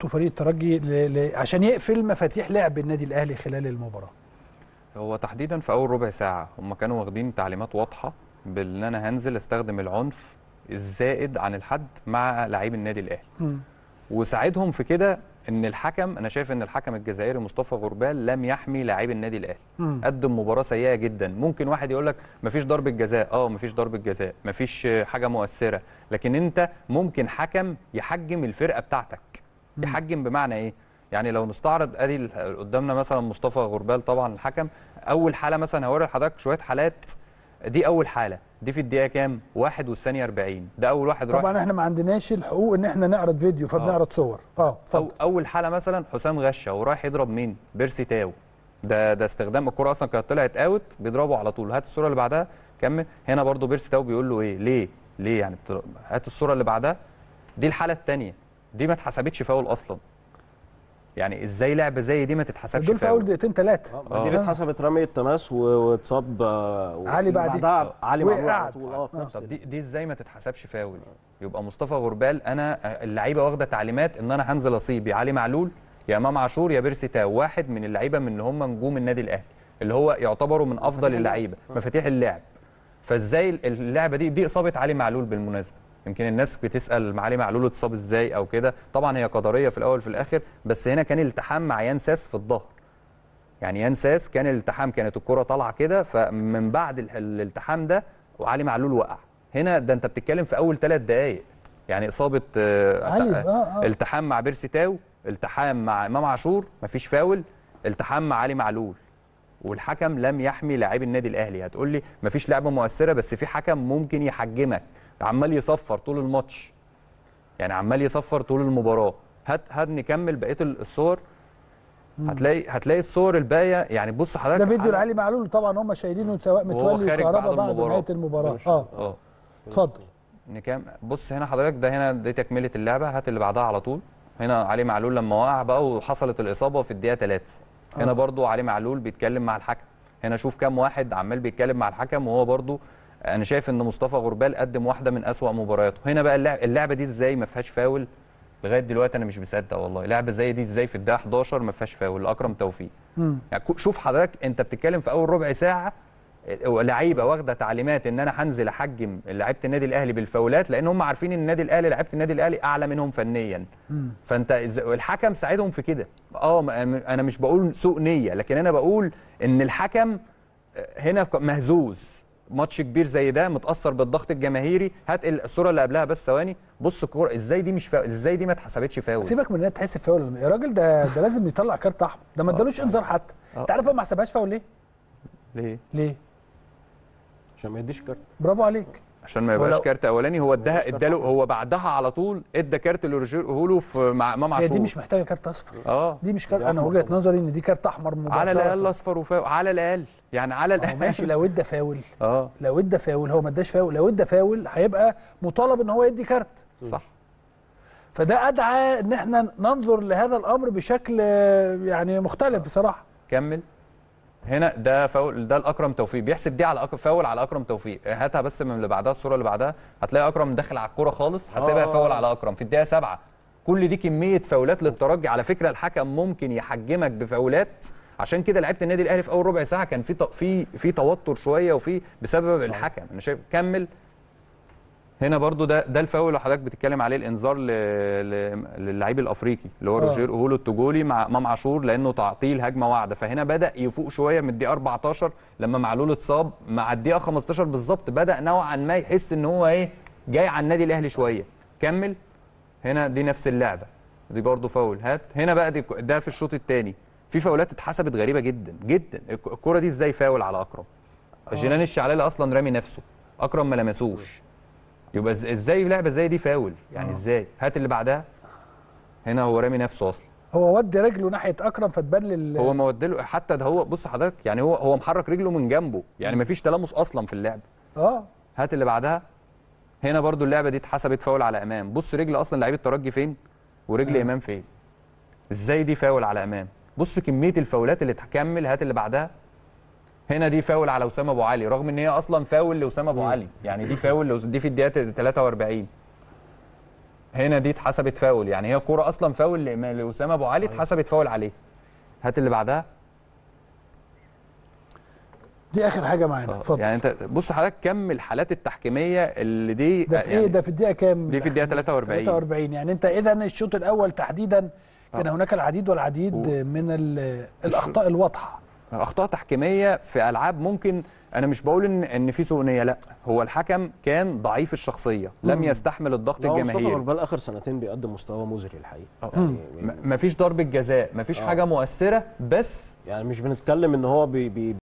حطه فريق الترجي ل... ل... عشان يقفل مفاتيح لعب النادي الاهلي خلال المباراه هو تحديدا في اول ربع ساعه هم كانوا واخدين تعليمات واضحه بان انا هنزل استخدم العنف الزائد عن الحد مع لعيب النادي الاهلي مم. وساعدهم في كده ان الحكم انا شايف ان الحكم الجزائري مصطفى غربال لم يحمي لاعبي النادي الاهلي مم. قدم مباراه سيئه جدا ممكن واحد يقول لك مفيش ضربه جزاء اه مفيش ضربه جزاء مفيش آه، حاجه مؤثره لكن انت ممكن حكم يحجم الفرقه بتاعتك يحجم بمعنى ايه يعني لو نستعرض ادي ال- قدامنا مثلا مصطفى غربال طبعا الحكم اول حاله مثلا هوري لحضرتك شويه حالات دي اول حاله دي في الدقيقه كام واحد والثانيه 40 ده اول واحد راح طبعا احنا ما عندناش الحقوق ان احنا نعرض فيديو فبنعرض صور اه أو اتفضل اول حاله مثلا حسام غشه ورايح يضرب مين بيرسي تاو ده ده استخدام الكره اصلا كانت طلعت اوت بيضربه على طول هات الصوره اللي بعدها كمل هنا برضو بيرسي تاو بيقول له ايه ليه ليه يعني بتر- هات الصوره اللي بعدها دي الحاله الثانيه دي ما اتحسبتش فاول اصلا يعني ازاي لعبه زي دي ما تتحسبش دول في اول فاول دقيقتين ثلاثه آه، ما دي اللي اتحسبت رميه تماس و- واتصاب آه، علي بعديه. بعدها علي معلول وقع. على طول اه في نفس طب دي دي ازاي ما تتحسبش فاول يبقى مصطفى غربال انا اللعيبه واخده تعليمات ان انا هنزل اصيب يا علي معلول يا امام عاشور يا بيرسي تاو واحد من اللعيبه من اللي هم نجوم النادي الاهلي اللي هو يعتبروا من افضل اللعيبه مفاتيح اللعب فازاي اللعبه دي دي اصابه علي معلول بالمناسبه يمكن الناس بتسال علي معلول اتصاب ازاي او كده طبعا هي قدريه في الاول وفي الاخر بس هنا كان التحام مع يان ساس في الظهر يعني يان ساس كان الالتحام كانت الكره طالعه كده فمن بعد ال- الالتحام ده وعلي معلول وقع هنا ده انت بتتكلم في اول ثلاث دقائق يعني اصابه آه، علي، آه، آه، آه. التحام مع بيرسي تاو التحام مع امام عاشور مفيش فاول التحام مع علي معلول والحكم لم يحمي لاعبي النادي الاهلي هتقول لي مفيش لعبه مؤثره بس في حكم ممكن يحجمك عمال يصفر طول الماتش يعني عمال يصفر طول المباراه هات هات نكمل بقيه الصور هتلاقي هتلاقي الصور الباقيه يعني بص حضرتك ده فيديو على- لعلي معلول طبعا هم شايلينه سواء وهو متولي خارج وكهربا بعد بعد المباراة. نهايه المباراه اه اه اتفضل نكام بص هنا حضرتك ده هنا دي تكمله اللعبه هات اللي بعدها على طول هنا علي معلول لما وقع بقى وحصلت الاصابه في الدقيقه 3 هنا آه. برضو علي معلول بيتكلم مع الحكم هنا شوف كام واحد عمال بيتكلم مع الحكم وهو برضو انا شايف ان مصطفى غربال قدم واحده من اسوا مبارياته هنا بقى اللعب اللعبه دي ازاي ما فيهاش فاول لغايه دلوقتي انا مش مصدق والله لعبه زي دي ازاي في الدقيقه 11 ما فيهاش فاول لاكرم توفيق مم. يعني كو- شوف حضرتك انت بتتكلم في اول ربع ساعه لعيبه واخده تعليمات ان انا هنزل احجم لعيبه النادي الاهلي بالفاولات لان هم عارفين ان النادي الاهلي لعيبه النادي الاهلي اعلى منهم فنيا مم. فانت إز- الحكم ساعدهم في كده اه م- انا مش بقول سوء نيه لكن انا بقول ان الحكم هنا ك- مهزوز ماتش كبير زي ده متاثر بالضغط الجماهيري هات الصوره اللي قبلها بس ثواني بص الكوره ازاي دي مش فاول ازاي دي ما اتحسبتش فاول سيبك من انها تحس فاول ولا يا راجل ده ده لازم يطلع كارت احمر ده ما آه. ادالوش انذار حتى آه. انت عارف هو ما حسبهاش فاول ليه؟ ليه ليه؟ عشان ما يديش كارت برافو عليك عشان ما يبقاش ولو- كارت اولاني هو اداها اداله هو بعدها على طول ادى كارت لروجير هولو في مع امام هي عاشور دي مش محتاجه كارت اصفر اه دي مش كارت دي انا أحمر وجهه طبعا. نظري ان دي كارت احمر مباشره على الاقل اصفر وفاول على الاقل يعني على ما هو الاقل ماشي لو ادى فاول اه لو ادى فاول هو ما اداش فاول لو ادى فاول هيبقى مطالب ان هو يدي كارت صح فده ادعى ان احنا ننظر لهذا الامر بشكل آه، يعني مختلف بصراحه كمل هنا ده فاول ده الاكرم توفيق بيحسب دي على أك... فاول على اكرم توفيق هاتها بس من اللي بعدها الصوره اللي بعدها هتلاقي اكرم داخل على الكوره خالص حاسبها آه. فاول على اكرم في الدقيقه سبعة كل دي كميه فاولات للترجي على فكره الحكم ممكن يحجمك بفاولات عشان كده لعيبه النادي الاهلي في اول ربع ساعه كان في ط- في في توتر شويه وفي بسبب الحكم انا شايف كمل هنا برضو ده ده الفاول اللي حضرتك بتتكلم عليه الانذار ل- ل- للعيب الافريقي اللي هو آه. روجير اوهولو التجولي مع امام عاشور لانه تعطيل هجمه واعده فهنا بدا يفوق شويه من الدقيقه 14 لما معلول اتصاب مع الدقيقه 15 بالظبط بدا نوعا ما يحس ان هو ايه جاي على النادي الاهلي شويه كمل هنا دي نفس اللعبه دي برضو فاول هات هنا بقى دي ده في الشوط الثاني في فاولات اتحسبت غريبه جدا جدا الك- الكره دي ازاي فاول على اكرم جنان الشعلالي اصلا رامي نفسه اكرم ما لمسوش يبقى إز- ازاي لعبه زي دي فاول يعني ازاي هات اللي بعدها هنا هو رامي نفسه اصلا هو ودي رجله ناحيه اكرم فتبان لل هو ما ودله حتى ده هو بص حضرتك يعني هو هو محرك رجله من جنبه يعني ما فيش تلامس اصلا في اللعب اه هات اللي بعدها هنا برضو اللعبه دي اتحسبت فاول على امام بص رجل اصلا لعيب الترجي فين ورجل آه. امام فين ازاي دي فاول على امام بص كميه الفاولات اللي تكمل هات اللي بعدها هنا دي فاول على وسام ابو علي رغم ان هي اصلا فاول لوسام ابو علي يعني دي فاول لو- دي في الدقيقه 43 هنا دي اتحسبت فاول يعني هي كوره اصلا فاول لإما- لاسامه ابو علي اتحسبت فاول عليه هات اللي بعدها دي اخر حاجه معانا اتفضل يعني انت بص حضرتك كم الحالات التحكيميه اللي دي ده في يعني ايه ده في الدقيقه كام دي في الدقيقه 43 43 يعني انت اذا الشوط الاول تحديدا كان آه. هناك العديد والعديد و- من ال- الاخطاء الواضحه اخطاء تحكيميه في العاب ممكن انا مش بقول ان ان في سوء نيه لا هو الحكم كان ضعيف الشخصيه لم يستحمل الضغط لا، هو مصطفى الجماهيري غربال اخر سنتين بيقدم مستوى مزري الحقيقه آه. يعني, م- مفيش ضربه جزاء مفيش آه. حاجه مؤثره بس يعني مش بنتكلم ان هو بي بي